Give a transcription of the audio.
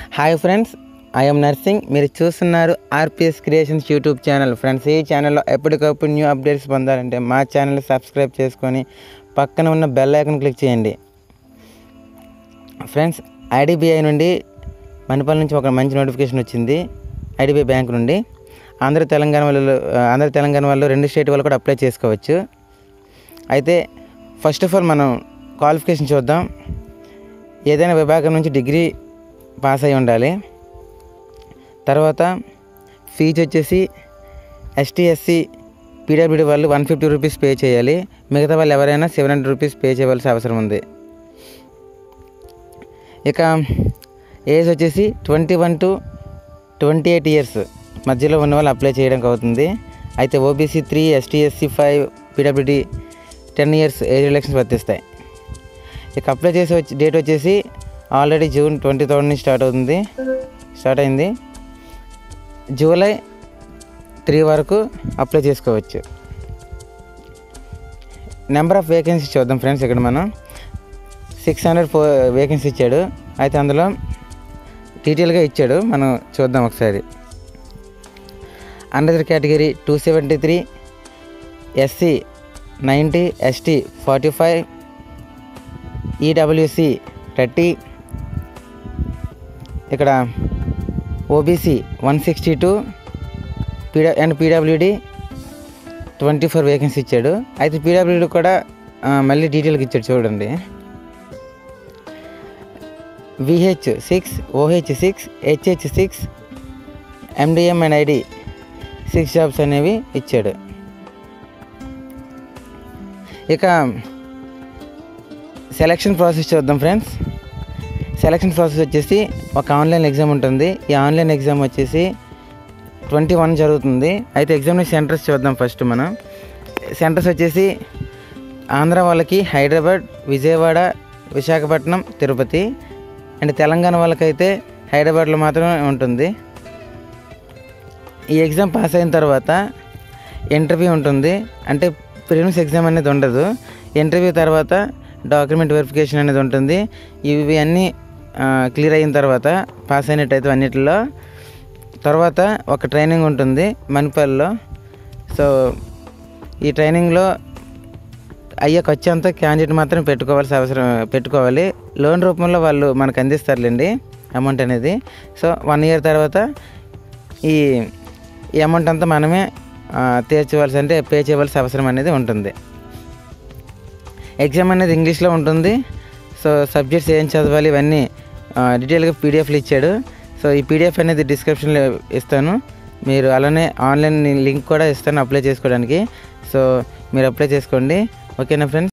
hi friends I'm Narsing మీరు చూస్తున్నారు RPS creations YouTube channel friends ఈ ఛానల్లో ఎప్పటికప్పుడు న్యూ అప్డేట్స్ పొందాలంటే మా ఛానల్ సబ్స్క్రైబ్ చేసుకొని పక్కన ఉన్న బెల్ ఐకాన్ క్లిక్ చేయండి ఫ్రెండ్స్ ఐడిబిఐ నుండి మణిపాల్ నుంచి ఒక మంచి నోటిఫికేషన్ వచ్చింది ఐడిబిఐ బ్యాంక్ నుండి ఆంధ్ర తెలంగాణ వాళ్ళు ఆంధ్ర తెలంగాణ వాళ్ళు రెండు స్టేట్ వాళ్ళు కూడా అప్లై చేసుకోవచ్చు అయితే ఫస్ట్ ఆఫ్ ఆల్ మనం క్వాలిఫికేషన్ చూద్దాం ఏదైనా విభాగం నుంచి డిగ్రీ పాస్ అయి ఉండాలి తర్వాత ఫీజు వచ్చేసి ఎస్టీ ఎస్సీ పీడబ్ల్యూడీ వాళ్ళు వన్ ఫిఫ్టీ రూపీస్ పే చేయాలి మిగతా వాళ్ళు ఎవరైనా సెవెన్ హండ్రెడ్ రూపీస్ పే చేయవలసిన అవసరం ఉంది ఇక ఏజ్ వచ్చేసి twenty one to twenty eight years మధ్యలో ఉన్న వాళ్ళు అప్లై చేయడానికి అవుతుంది అయితే OBC three ST SC five PWD ten years age relaxations వర్తిస్తాయి ఇక అప్లై చేసే వచ్చి డేట్ వచ్చేసి ఆల్రెడీ జూన్ ట్వంటీ థర్డ్ నుంచి స్టార్ట్ అవుతుంది స్టార్ట్ అయింది జూలై త్రీ వరకు అప్లై చేసుకోవచ్చు నెంబర్ ఆఫ్ వేకెన్సీ చూద్దాం ఫ్రెండ్స్ ఇక్కడ మనం సిక్స్ హండ్రెడ్ ఫోర్ వేకెన్సీ ఇచ్చాడు అయితే అందులో డీటెయిల్గా ఇచ్చాడు మనం చూద్దాం ఒకసారి under category two seventy three SC ninety ST forty five EWS thirty ఇక్కడ OBC one sixty two PD and PWD twenty four vacancy ఇచ్చాడు అయితే పీడబ్ల్యూడి కూడా ఆ, మళ్ళీ డీటెయిల్గా ఇచ్చాడు చూడండి VH six OH six HH six MDM and ID six jobs అనేవి ఇచ్చాడు ఇక సెలక్షన్ ప్రాసెస్ చూద్దాం ఫ్రెండ్స్ సెలక్షన్ ప్రాసెస్ వచ్చేసి ఒక ఆన్లైన్ ఎగ్జామ్ ఉంటుంది ఈ ఆన్లైన్ ఎగ్జామ్ వచ్చేసి ట్వంటీ వన్ జరుగుతుంది అయితే ఎగ్జామినేషన్ సెంటర్స్ చూద్దాం ఫస్ట్ మనం సెంటర్స్ వచ్చేసి ఆంధ్ర వాళ్ళకి హైదరాబాద్ విజయవాడ విశాఖపట్నం తిరుపతి అండ్ తెలంగాణ వాళ్ళకైతే హైదరాబాద్లో మాత్రమే ఉంటుంది ఈ ఎగ్జామ్ పాస్ అయిన తర్వాత ఇంటర్వ్యూ ఉంటుంది అంటే ప్రిలిమ్స్ ఎగ్జామ్ అనేది ఉండదు ఇంటర్వ్యూ తర్వాత డాక్యుమెంట్ వెరిఫికేషన్ అనేది ఉంటుంది ఇవి అన్నీ క్లియర్ అయిన తర్వాత పాస్ అయినట్టయితే అన్నిటిలో తర్వాత ఒక ట్రైనింగ్ ఉంటుంది మణిపాల్లో సో ఈ ట్రైనింగ్లో అయ్యే ఖర్చు అంతా క్యాండిడేట్ మాత్రం పెట్టుకోవాల్సిన అవసరం పెట్టుకోవాలి లోన్ రూపంలో వాళ్ళు మనకు అందిస్తారులేండి అమౌంట్ అనేది సో వన్ ఇయర్ తర్వాత ఈ ఈ అమౌంట్ అంతా మనమే ఆ, తీర్చవలసి అంటే పే చేయవలసిన అవసరం అనేది ఉంటుంది ఎగ్జామ్ అనేది ఇంగ్లీష్లో ఉంటుంది సో సబ్జెక్ట్స్ ఏం చదవాలి ఇవన్నీ ఆ, డీటెయిల్గా పీడిఎఫ్లు ఇచ్చాడు సో ఈ పీడిఎఫ్ అనేది డిస్క్రిప్షన్లో ఇస్తాను మీరు అలానే ఆన్లైన్ లింక్ కూడా ఇస్తాను అప్లై చేసుకోవడానికి సో మీరు అప్లై చేసుకోండి ఓకేనా ఫ్రెండ్స్